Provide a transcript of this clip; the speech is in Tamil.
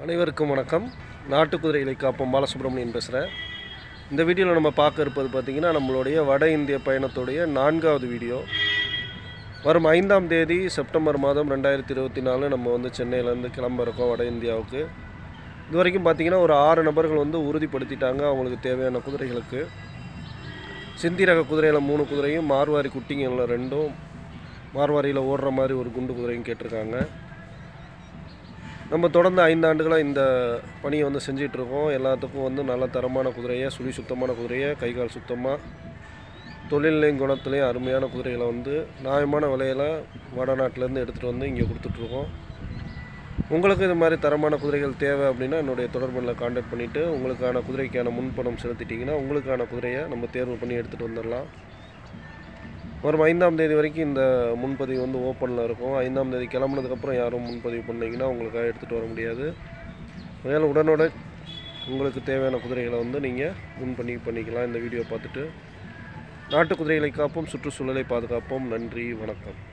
அனைவருக்கும் வணக்கம் நாட்டு குதிரைகளை காப்போம் பாலசுப்ரமணியன் பேசுகிறேன் இந்த வீடியோவில் நம்ம பார்க்க இருப்பது பார்த்திங்கன்னா நம்மளுடைய வட இந்திய பயணத்துடைய நான்காவது வீடியோ வரும் ஐந்தாம் தேதி செப்டம்பர் மாதம் ரெண்டாயிரத்தி இருபத்தி நாலு நம்ம வந்து சென்னையிலேருந்து கிளம்ப இருக்கோம் வட இந்தியாவுக்கு இது வரைக்கும் பார்த்திங்கன்னா ஒரு ஆறு நபர்கள் வந்து உறுதிப்படுத்திட்டாங்க அவங்களுக்கு தேவையான குதிரைகளுக்கு சிந்தி ரக குதிரையில் மூணு குதிரையும் மார்வாரி குட்டிங்களில் ரெண்டும் மார்வாரியில் ஓடுற மாதிரி ஒரு குண்டு குதிரையும் கேட்டிருக்காங்க நம்ம தொடர்ந்து ஐந்து ஆண்டுகளாக இந்த பணியை வந்து செஞ்சிட்ருக்கோம் எல்லாத்துக்கும் வந்து நல்ல தரமான குதிரையை சுழி சுத்தமான குதிரையை கை கால் சுத்தமாக தொழில்லையும் குணத்துலேயும் அருமையான குதிரைகளை வந்து நியாயமான விலையில் வடநாட்டிலேருந்து எடுத்துகிட்டு வந்து இங்கே கொடுத்துட்ருக்கோம் உங்களுக்கு இது மாதிரி தரமான குதிரைகள் தேவை அப்படின்னா என்னுடைய தொடர்பில் காண்டாக்ட் பண்ணிவிட்டு உங்களுக்கான குதிரைக்கான முன்பணம் செலுத்திட்டிங்கன்னா உங்களுக்கான குதிரையை நம்ம தேர்வு பண்ணி எடுத்துகிட்டு வந்துடலாம் வரும் ஐந்தாம் தேதி வரைக்கும் இந்த முன்பதிவு வந்து ஓப்பனில் இருக்கும் ஐந்தாம் தேதி கிளம்புனதுக்கப்புறம் யாரும் முன்பதிவு பண்ணீங்கன்னா உங்களுக்காக எடுத்துகிட்டு வர முடியாது அதனால் உடனுடன் உங்களுக்கு தேவையான குதிரைகளை வந்து நீங்கள் முன்பணி பண்ணிக்கலாம் இந்த வீடியோ பார்த்துட்டு நாட்டு குதிரைகளை காப்போம் சுற்றுச்சூழலை பாதுகாப்போம் நன்றி வணக்கம்